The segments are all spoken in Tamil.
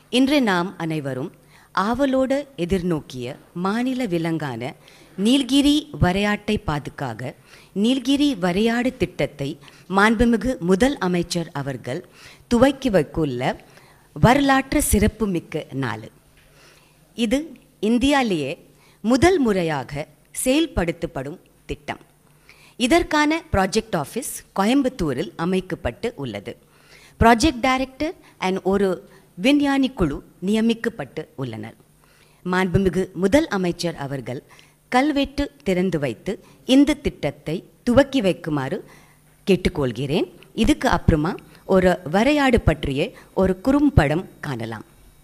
இன்று நாம் அனைவரும் ஆவலோடு எதிர்நோக்கிய மாநில விலங்கான நீல்கிரி வரையாட்டை பாதுகாக நீல்கிரி வரையாடு திட்டத்தை மாண்புமிகு முதல் அமைச்சர் அவர்கள் துவக்கி வைக்குள்ள வரலாற்று சிறப்புமிக்க நாள் இது இந்தியாவிலேயே முதல் முறையாக செயல்படுத்தப்படும் திட்டம் இதற்கான ப்ராஜெக்ட் ஆஃபீஸ் கோயம்புத்தூரில் அமைக்கப்பட்டு உள்ளது ப்ராஜெக்ட் டைரக்டர் அண்ட் ஒரு விஞ்ஞானி குழு நியமிக்கப்பட்டு உள்ளனர் மாண்புமிகு முதல் அமைச்சர் அவர்கள் கல்வெட்டு திறந்து வைத்து இந்த திட்டத்தை துவக்கி வைக்குமாறு கேட்டுக்கொள்கிறேன் இதுக்கு அப்புறமா ஒரு வரையாடு பற்றிய ஒரு குறும்படம் காணலாம்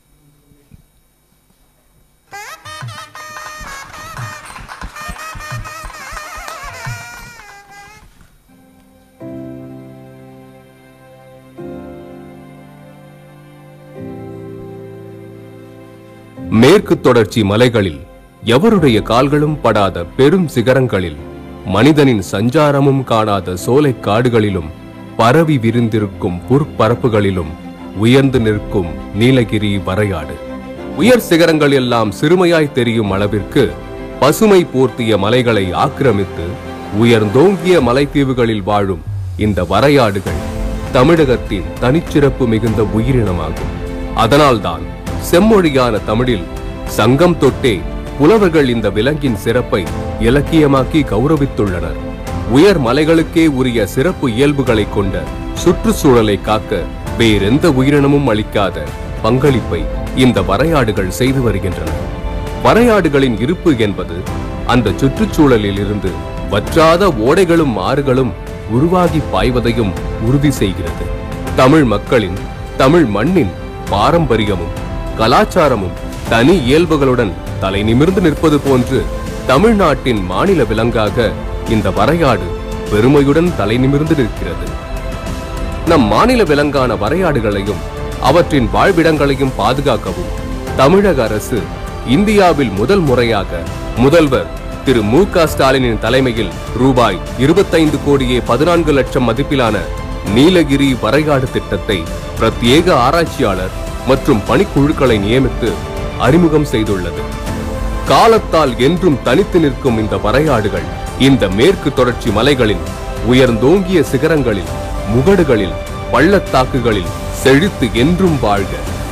மேற்கு தொடர்ச்சி மலைகளில் எவருடைய கால்களும் படாத பெரும் சிகரங்களில் மனிதனின் சஞ்சாரமும் காணாத சோலைக் காடுகளிலும் பரவி விரிந்திருக்கும் புற்பரப்புகளிலும் உயர்ந்து நிற்கும் நீலகிரி வரையாடு உயர் சிகரங்கள் எல்லாம் சிறுமையாய் தெரியும் அளவிற்கு பசுமை போர்த்திய மலைகளை ஆக்கிரமித்து உயர்ந்தோங்கிய மலைத்தீவுகளில் வாழும் இந்த வரையாடுகள் தமிழகத்தின் தனிச்சிறப்பு மிகுந்த உயிரினமாகும் அதனால்தான் செம்மொழியான தமிழில் சங்கம் தொட்டே புலவர்கள் இந்த விலங்கின் சிறப்பை இலக்கியமாக்கி கௌரவித்துள்ளனர் உயர் மலைகளுக்கே உரிய சிறப்பு இயல்புகளை கொண்ட சுற்றுச்சூழலை காக்க வேறெந்த உயிரினமும் அளிக்காத பங்களிப்பை இந்த வரையாடுகள் செய்து வருகின்றன வரையாடுகளின் இருப்பு என்பது அந்த சுற்றுச்சூழலில் இருந்து வற்றாத ஓடைகளும் ஆறுகளும் உருவாகி பாய்வதையும் உறுதி செய்கிறது தமிழ் மக்களின் தமிழ் மண்ணின் பாரம்பரியமும் கலாச்சாரமும் தனி இயல்புகளுடன் தலை நிமிர்ந்து நிற்பது போன்று தமிழ்நாட்டின் மாநில விலங்காக இந்த வரையாடு பெருமையுடன் தலை நிமிர்ந்து நிற்கிறது நம் மாநில விலங்கான வரையாடுகளையும் அவற்றின் வாழ்விடங்களையும் பாதுகாக்கவும் தமிழக அரசு இந்தியாவில் முதல் முறையாக முதல்வர் திரு மு க ஸ்டாலினின் தலைமையில் ரூபாய் இருபத்தைந்து கோடியே பதினான்கு லட்சம் மதிப்பிலான நீலகிரி வரையாடு திட்டத்தை பிரத்யேக ஆராய்ச்சியாளர் மற்றும் பணிக்குழுக்களை நியமித்து அறிமுகம் செய்துள்ளது காலத்தால் என்றும் தனித்து நிற்கும் இந்த வரையாடுகள் இந்த மேற்கு தொடர்ச்சி மலைகளின் உயர்ந்தோங்கிய சிகரங்களில் முகடுகளில் பள்ளத்தாக்குகளில் செழித்து என்றும் வாழ்க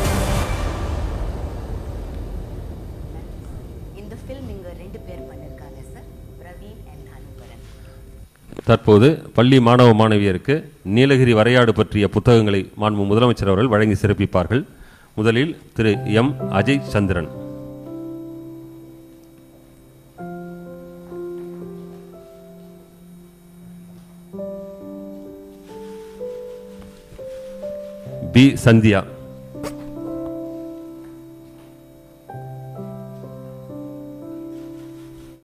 இந்த ஃபில்ம் இங்க ரெண்டு பேர் பண்ணிருக்காங்க சார் பிரவீன் அண்ட் அனுபரன் தற்போது பள்ளி மாணவ மாணவியருக்கு நீலகிரி வரையாடு பற்றிய புத்தகங்களை மாண்பு முதலமைச்சர் அவர்கள் வழங்கி சிறப்பிப்பார்கள் முதலில் திரு எம் அஜய் சந்திரன் பி சந்தியா